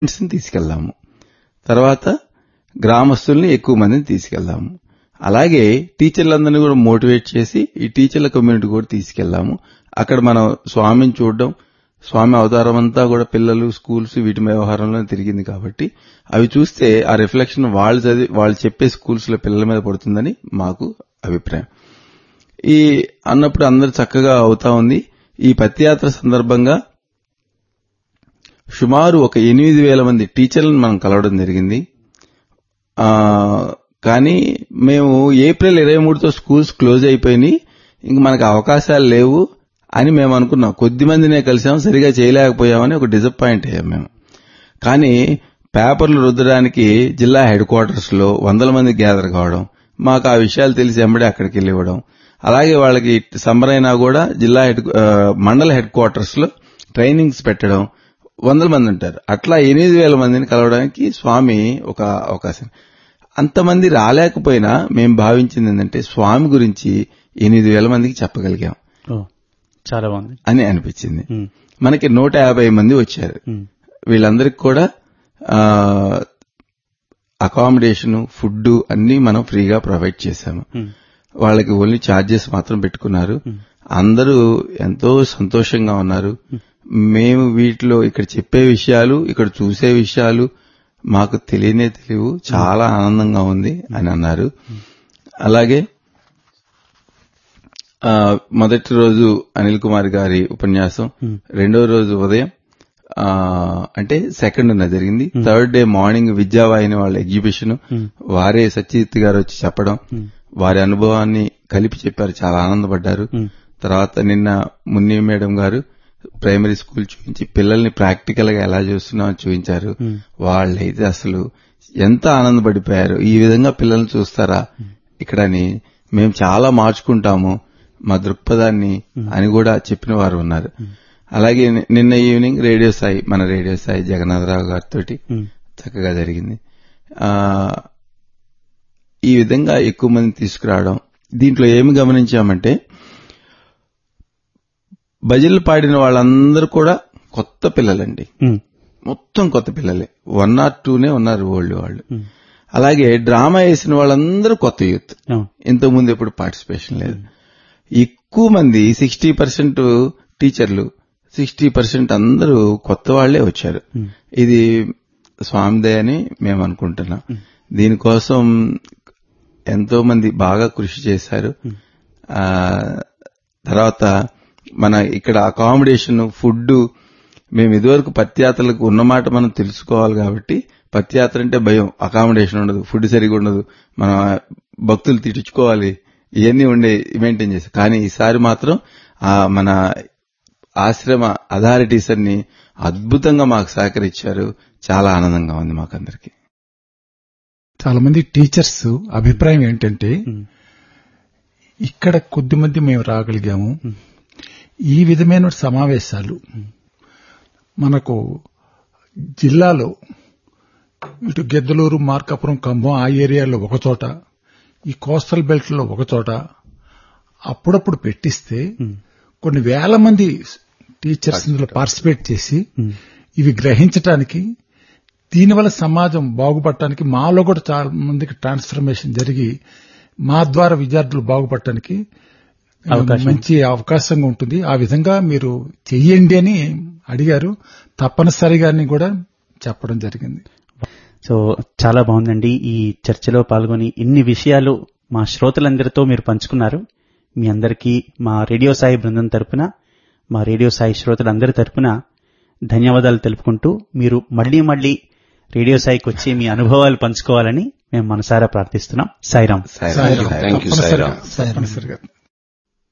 స్టూడెంట్స్ని తీసుకెళ్దాము తర్వాత గ్రామస్తుల్ని ఎక్కువ మందిని తీసుకెళ్దాము అలాగే టీచర్లందరినీ కూడా మోటివేట్ చేసి ఈ టీచర్ల కమ్యూనిటీ కూడా తీసుకెళ్దాము అక్కడ మనం స్వామిని చూడడం స్వామి అవతారం అంతా కూడా పిల్లలు స్కూల్స్ వీటి వ్యవహారంలో తిరిగింది కాబట్టి అవి చూస్తే ఆ రిఫ్లెక్షన్ వాళ్ళు చదివి వాళ్ళు చెప్పే స్కూల్స్ లో పిల్లల మీద పడుతుందని మాకు అభిప్రాయం ఈ అన్నప్పుడు అందరు చక్కగా అవుతా ఉంది ఈ పత్యాత్ర సందర్భంగా సుమారు ఒక ఎనిమిది వేల మంది టీచర్లను మనం కలవడం జరిగింది ఆ కానీ మేము ఏప్రిల్ ఇరవై మూడుతో స్కూల్స్ క్లోజ్ అయిపోయినాయి ఇంక మనకు అవకాశాలు లేవు అని మేము అనుకున్నాం కొద్ది మందినే కలిసాం సరిగా చేయలేకపోయామని ఒక డిసప్పాయింట్ అయ్యాం మేము కానీ పేపర్లు రుద్దడానికి జిల్లా హెడ్ క్వార్టర్స్ లో వందల మంది గ్యాదర్ కావడం మాకు ఆ విషయాలు తెలిసి ఎంబడే అక్కడికి వెళ్ళి ఇవ్వడం అలాగే వాళ్ళకి సమ్మర్ అయినా కూడా జిల్లా హెడ్ మండల హెడ్ క్వార్టర్స్ లో ట్రైనింగ్స్ పెట్టడం వందల మంది ఉంటారు అట్లా ఎనిమిది వేల మందిని కలవడానికి స్వామి ఒక అవకాశం అంతమంది రాలేకపోయినా మేము భావించింది ఏంటంటే స్వామి గురించి ఎనిమిది వేల మందికి చెప్పగలిగాం ఓ చాలా బాగుంది అని అనిపించింది ఉమ్, మనకి నూట యాభై మంది వచ్చారు ఉమ్, వీళ్ళందరికి కూడా అకామిడేషన్ ఫుడ్ అన్ని మనం ఫ్రీగా ప్రొవైడ్ చేశాము ఉమ్, వాళ్ళకి ఓన్లీ ఛార్జెస్ మాత్రం పెట్టుకున్నారు అందరూ ఎంతో సంతోషంగా ఉన్నారు మేము వీటిలో ఇక్కడ చెప్పే విషయాలు ఇక్కడ చూసే విషయాలు మాకు తెలియనే తెలియవు చాలా ఆనందంగా ఉంది అని అన్నారు అలాగే ఆ, మొదటి రోజు అనిల్ కుమార్ గారి ఉపన్యాసం రెండో రోజు ఉదయం ఆ, అంటే సెకండ్ ఉన్న జరిగింది థర్డ్ డే మార్నింగ్ విద్యావాహిని వాళ్ళ ఎగ్జిబిషన్ వారే సత్యజిత్ గారు వచ్చి చెప్పడం వారి అనుభవాన్ని కలిపి చెప్పారు చాలా ఆనందపడ్డారు తర్వాత నిన్న Munni madam garu primary school చూపించి పిల్లల్ని ప్రాక్టికల్ గా ఎలా చూస్తున్నామో చూపించారు వాళ్ళైతే అసలు ఎంత ఆనందపడిపోయారు ఈ విధంగా పిల్లల్ని చూస్తారా ఇక్కడని మేము చాలా మార్చుకుంటాము మా దృక్పథాన్ని అని కూడా చెప్పిన వారు ఉన్నారు అలాగే ని- నిన్న ఈవినింగ్ రేడియో సాయి మన రేడియో సాయి జగన్నాథరావు గారితో ఉమ్, చక్కగా జరిగింది ఆ ఈ విధంగా ఎక్కువ మంది తీసుకురావడం దీంట్లో ఏమి గమనించామంటే భజనలు పాడిన వాళ్ళందరూ కూడా కొత్త పిల్లలండి ఉమ్, మొత్తం కొత్త పిల్లలే వన్ ఆర్ టూనే ఉన్నారు ఓల్డ్ వాళ్ళు అలాగే డ్రామా వేసిన వాళ్ళందరూ కొత్త యూత్ అవును. ఇంతకుముందు ఎప్పుడు పార్టిసిపేషన్ లేదు ఎక్కువ మంది సిక్స్టీ పర్సెంట్ టీచర్లు సిక్స్టీ పర్సెంట్ అందరూ కొత్త వాళ్లే వచ్చారు ఇది స్వామిదే అని మేము అనుకుంటున్నాం దీనికోసం ఎంతో మంది బాగా కృషి చేశారు ఆ తర్వాత మన ఇక్కడ అకామిడేషన్ ఫుడ్ మేము ఇదివరకు పత్యాత్రలకు ఉన్నమాట మనం తెలుసుకోవాలి కాబట్టి పత్యాత్ర అంటే భయం అకామిడేషన్ ఉండదు ఫుడ్ సరిగా ఉండదు మనం భక్తులు తిట్టించుకోవాలి ఇవన్నీ ఉండే మెయింటైన్ చేసి కానీ ఈసారి మాత్రం ఆ మన ఆశ్రమ అథారిటీస్ అన్ని అద్భుతంగా మాకు సహకరించారు చాలా ఆనందంగా ఉంది మాకందరికి చాలా మంది టీచర్స్ అభిప్రాయం ఏంటంటే ఉమ్, ఇక్కడ కొద్ది మంది మేము రాగలిగాము ఈ విధమైన సమావేశాలు మనకు జిల్లాలో ఇటు గెద్దలూరు మార్కాపురం కంభం ఆ ఏరియాలో ఒక చోట ఈ కోస్టల్ బెల్ట్ లో ఒక చోట అప్పుడప్పుడు పెట్టిస్తే కొన్ని వేల మంది టీచర్స్ ఇందులో పార్టిసిపేట్ చేసి ఇవి గ్రహించటానికి దీనివల్ల సమాజం బాగుపడటానికి మాలో కూడా చాలా మందికి ట్రాన్స్ఫర్మేషన్ జరిగి మా ద్వారా విద్యార్థులు బాగుపడటానికి అవకాశం. మంచి అవకాశంగా ఉంటుంది ఆ విధంగా మీరు చెయ్యండి అని అడిగారు తప్పనిసరిగా అని కూడా చెప్పడం జరిగింది సో చాలా బాగుందండి ఈ చర్చలో పాల్గొని ఇన్ని విషయాలు మా శ్రోతలందరితో మీరు పంచుకున్నారు మీ అందరికీ మా రేడియో సాయి బృందం తరపున మా రేడియో సాయి శ్రోతలందరి తరపున ధన్యవాదాలు తెలుపుకుంటూ మీరు మళ్లీ మళ్లీ రేడియో సాయికి వచ్చి మీ అనుభవాలు పంచుకోవాలని మేము మనసారా ప్రార్థిస్తున్నాం సాయిరాం సాయిరాం. సాయిరాం. Thank you, తప్పనిసరిగా. సాయిరాం. తప్పనిసరిగా